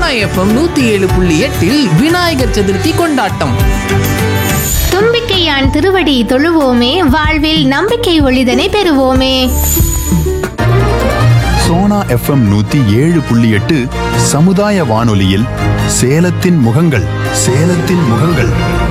Sona FM நூத்தி ஏழு புள்ளி எட்டில் விநாயகர் சதுர்த்தி கொண்டாட்டம் தும்பிக்கையான் திருவடி தொழுவோமே வாழ்வில் நம்பிக்கை ஒளிதனை பெறுவோமே சோனா எஃப்எம் நூத்தி ஏழு புள்ளி எட்டு சமுதாய வானொலியில் சேலத்தின் முகங்கள் சேலத்தின் முகங்கள்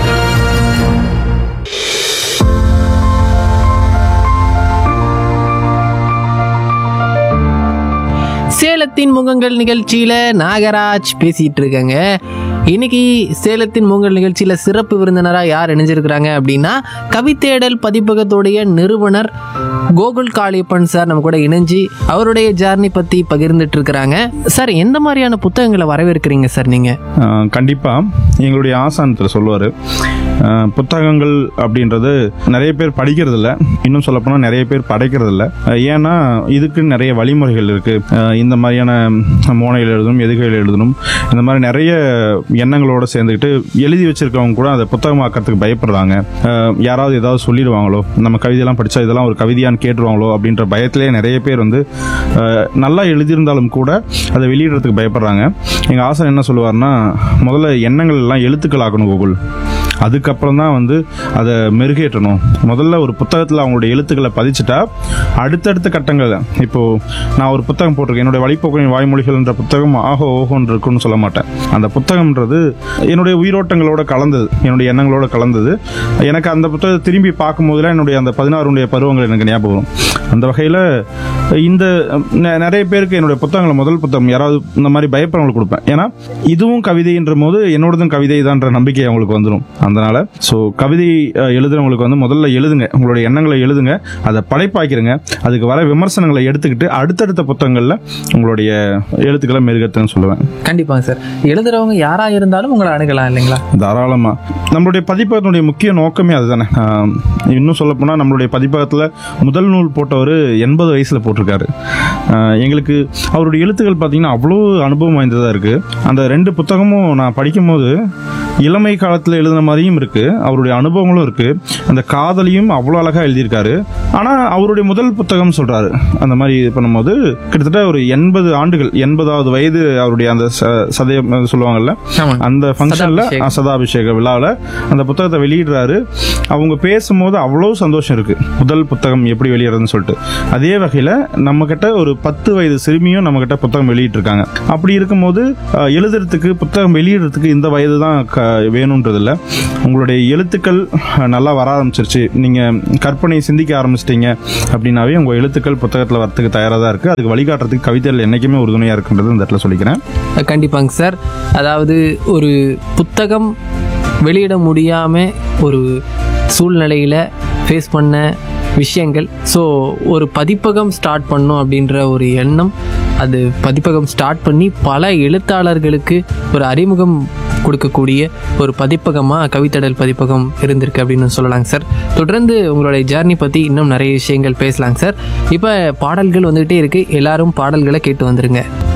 சேலத்தின் முகங்கள் நிகழ்ச்சியில நாகராஜ் பேசிட்டு இருக்கேங்க இன்னைக்கு சேலத்தின் முகங்கள் நிகழ்ச்சியில சிறப்பு விருந்தினராக யார் இணைஞ்சிருக்கிறாங்க அப்படின்னா கவித்தேடல் பதிப்பகத்துடைய நிறுவனர் கோகுல் காளியப்பன் சார் நம்ம கூட இணைஞ்சு அவருடைய ஜர்னி பத்தி பகிர்ந்துட்டு இருக்கிறாங்க சார் எந்த மாதிரியான புத்தகங்களை வரவேற்கிறீங்க சார் நீங்க ஆஹ் கண்டிப்பா எங்களுடைய ஆசானத்தில் சொல்லுவார் புத்தகங்கள் அப்படின்றது நிறைய பேர் படிக்கிறது இல்ல இன்னும் சொல்லப்போனால் நிறைய பேர் படைக்கிறது இல்ல ஆஹ் ஏன்னா இதுக்கு நிறைய வழிமுறைகள் இருக்கு ஆஹ் இந்த மாதிரியான மோனையில் எழுதணும் எதுகையில் எழுதணும் இந்த மாதிரி நிறைய எண்ணங்களோட சேர்ந்துக்கிட்டு எழுதி வச்சிருக்கவங்க கூட அதை புத்தகமாக்கிறதுக்கு பயப்படுறாங்க ஆஹ் யாராவது ஏதாவது சொல்லிடுவாங்களோ நம்ம கவிதையெல்லாம் படிச்சா இதெல்லாம் ஒரு கவிதையான்னு கேட்டுருவாங்களோ அப்படின்ற பயத்திலே நிறைய பேர் வந்து ஆஹ் நல்லா எழுதியிருந்தாலும் கூட அதை வெளியிடுறதுக்கு பயப்படுறாங்க எங்க ஆசை என்ன சொல்லுவார்னா முதல்ல எண்ணங்கள் எல்லாம் எழுத்துக்கள் ஆக்கணும் கூகுள் அதுக்கப்புறம் தான் வந்து அதை மெருகேற்றணும் முதல்ல ஒரு புத்தகத்தில் அவங்களுடைய எழுத்துக்களை பதிச்சுட்டா அடுத்தடுத்த கட்டங்கள் இப்போ நான் ஒரு புத்தகம் போட்டிருக்கேன் என்னுடைய வழிபோக்கனின் வாய்மொழிகள்ன்ற புத்தகம் ஆகோ ஓஹோன்னு இருக்குன்னு சொல்ல மாட்டேன் அந்த புத்தகம்ன்றது என்னுடைய உயிரோட்டங்களோட கலந்தது என்னுடைய எண்ணங்களோட கலந்தது எனக்கு அந்த புத்தகத்தை திரும்பி பார்க்கும்போதுலாம் என்னுடைய அந்த பதினாறுடைய பருவங்கள் எனக்கு ஞாபகம் வரும் அந்த வகையில் இந்த நெ- நிறைய பேருக்கு என்னுடைய புத்தகங்களை முதல் புத்தகம் யாராவது இந்த மாதிரி பயப்படுறவங்களுக்கு கொடுப்பேன் ஏன்னா இதுவும் கவிதைன்ற போது என்னோடதும் கவிதை தான்ற நம்பிக்கை அவங்களுக்கு வந்துடும் அதனால ஸோ கவிதை அஹ், எழுதுறவங்களுக்கு வந்து முதல்ல எழுதுங்க உங்களுடைய எண்ணங்களை எழுதுங்க அதை படைப்பாக்கிருங்க அதுக்கு வர விமர்சனங்களை எடுத்துக்கிட்டு அடுத்தடுத்த புத்தகங்களில் உங்களுடைய எழுத்துக்களை மெருகத்துன்னு சொல்லுவேன் கண்டிப்பாங்க சார் எழுதுறவங்க யாரா இருந்தாலும் உங்களை அணுகலாம் இல்லைங்களா தாராளமா நம்மளுடைய பதிப்பகத்தினுடைய முக்கிய நோக்கமே அதுதானே ஆஹ் இன்னும் சொல்ல போனால் நம்மளுடைய பதிப்பகத்தில் முதல் நூல் போட்டவர் எண்பது வயசில் போட்டிருக்காரு ஆஹ் எங்களுக்கு அவருடைய எழுத்துக்கள் பார்த்தீங்கன்னா அவ்வளோ அனுபவம் வாய்ந்ததாக இருக்குது அந்த ரெண்டு புத்தகமும் நான் படிக்கும்போது இளமை காலத்தில் எழுதின மாதிரியும் இருக்குது அவருடைய அனுபவங்களும் இருக்குது அந்த காதலையும் அவ்வளோ அழகாக எழுதியிருக்காரு ஆனால் அவருடைய முதல் புத்தகம் சொல்கிறாரு அந்த மாதிரி இது பண்ணும்போது கிட்டத்தட்ட ஒரு எண்பது ஆண்டுகள் எண்பதாவது வயது அவருடைய அந்த ச- சதயம் சொல்லுவாங்கல்ல ஆமாங்க. அந்த ஃபங்க்ஷனில் சதாபிஷேகம். சதாபிஷேக விழாவில் அந்த புத்தகத்தை வெளியிடுறாரு அவங்க பேசும்போது அவ்வளோ சந்தோஷம் இருக்கு முதல் புத்தகம் எப்படி வெளியிடுறதுன்னு சொல்லிட்டு அதே வகையில் நம்ம கிட்ட ஒரு பத்து வயது சிறுமியும் நம்ம கிட்ட புத்தகம் வெளியிட்டிருக்காங்க அப்படி இருக்கும்போது அஹ், எழுதுறதுக்கு புத்தகம் வெளியிடுறதுக்கு இந்த வயது தான் க- வேணுன்றது இல்ல உங்களுடைய எழுத்துக்கள் அஹ், நல்லா வர ஆரம்பிச்சிருச்சு நீங்க கற்பனை சிந்திக்க ஆரம்பிச்சிட்டீங்க அப்படின்னாவே உங்க எழுத்துக்கள் புத்தகத்தில் வரத்துக்கு தயாராக தான் இருக்கு அதுக்கு வழிகாட்டுறதுக்கு கவிதைகள் என்னைக்குமே உறுதுணையா இருக்குன்றது இந்த இடத்துல சொல்லிக்கிறேன் கண்டிப்பாங்க சார் அதாவது ஒரு புத்தகம் வெளியிட முடியாமல் ஒரு சூழ்நிலையில் ஃபேஸ் பண்ண விஷயங்கள் ஸோ ஒரு பதிப்பகம் ஸ்டார்ட் பண்ணும் அப்படின்ற ஒரு எண்ணம் அது பதிப்பகம் ஸ்டார்ட் பண்ணி பல எழுத்தாளர்களுக்கு ஒரு அறிமுகம் கொடுக்கக்கூடிய ஒரு பதிப்பகமாக கவித்தடல் பதிப்பகம் இருந்திருக்கு அப்படின்னு சொல்லலாங்க சார் தொடர்ந்து உங்களுடைய ஜேர்னி பற்றி இன்னும் நிறைய விஷயங்கள் பேசலாங்க சார் இப்போ பாடல்கள் வந்துகிட்டே இருக்கு எல்லாரும் பாடல்களை கேட்டு வந்துருங்க